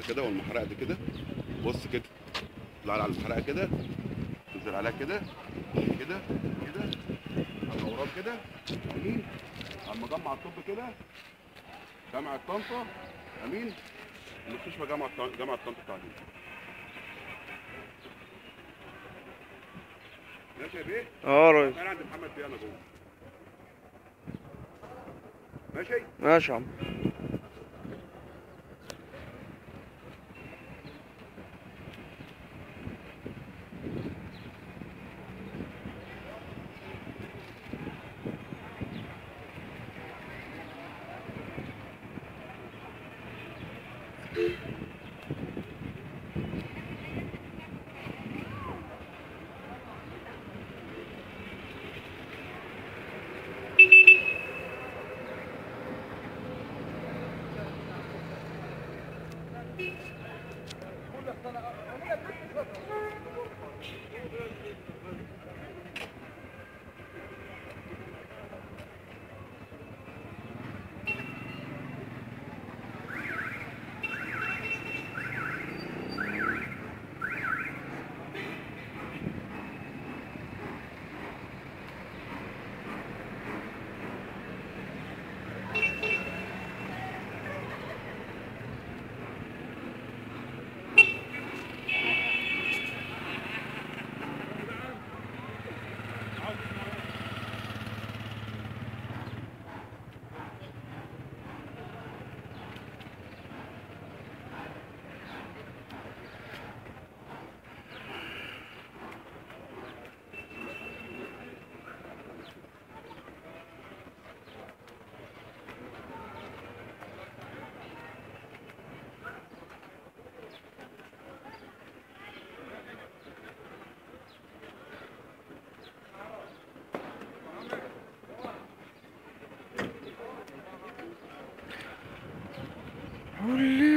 كده والمحرقه دي كده بص كده طلع على المحرقه كده تنزل عليها كده كده كده على الاوراد كده امين على مجمع الطب كده جامعه طنطا امين مستشفى جامعه طن- جامعه طنطا التعليم ماشي يا بيه اه يا ريس تعالى عند محمد بيه انا جوه ماشي ماشي يا عم قول لي